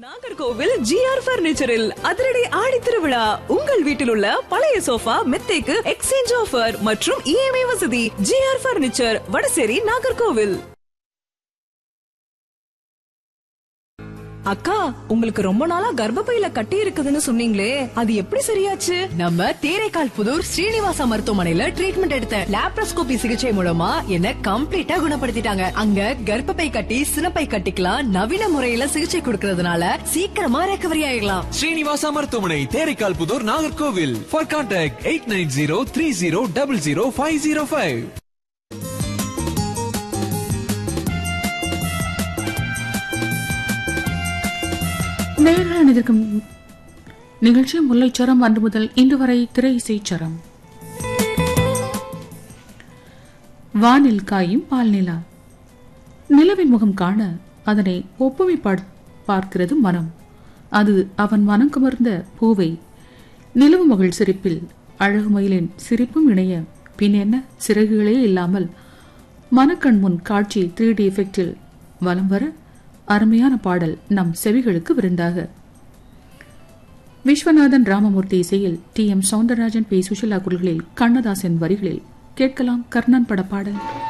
Nagercoil GR பர்னிச்சரில் அதிரடி ஆடி திருவிழா உங்கள் வீட்டில் உள்ள பழைய சோஃபா மெத்தைக்கு எக்ஸ்சேஞ்ச் ஆஃபர் மற்றும் இஎம்ஐ வசதி ஜிஆர் பர்னிச்சர் வடசேரி நாகர்கோவில் அக்கா உங்களுக்கு ரொம்ப நாளா கர்ப்பப்பையில கட்டி இருக்குதுன்னு சொன்னீங்களே அது எப்படி சரியாச்சு நம்ம தேரைக்கால் புதூர் ஸ்ரீனிவாசா மருத்துவமனையில ட்ரீட்மெண்ட் எடுத்த லாப்ரோஸ்கோபி சிகிச்சை மூலமா என்ன கம்ப்ளீட்டா குணப்படுத்திட்டாங்க அங்க கர்ப்பப்பை கட்டி சினப்பை கட்டிக்கலாம் நவீன முறையில சிகிச்சை கொடுக்கறதுனால சீக்கிரமா ரெக்கவரி ஆயிடலாம் ஸ்ரீனிவாசா மருத்துவமனை Theraikal Puthur Nagercoil for contact eight nine zero three zero double zero five zero five நேரில் அணிந்திருக்கும் நிகழ்ச்சி முல்லைச்சரம் அன்று முதல் இன்று வரை திரை இசைச்சரம் வானில் காயும் பால் நிலா நிலவின் முகம் காண அதனை ஒப்புமை பார்- பார்க்கிறது மனம் அது அவன் மனம் கமர்ந்த பூவை நிலவு மகள் சிரிப்பில் அழகு மயிலின் சிரிப்பும் இணைய பின் என்ன சிறகுகளே இல்லாமல் மனக்கண் முன் காட்சி த்ரீ டி எஃபெக்டில் வலம் வர அருமையான பாடல் நம் செவிகளுக்கு விருந்தாக விஸ்வநாதன் ராமமூர்த்தி இசையில் T M Soundararajan P Susheela குரல்களில் கண்ணதாசன் வரிகளில் கேட்கலாம் கர்ணன் பட பாடல்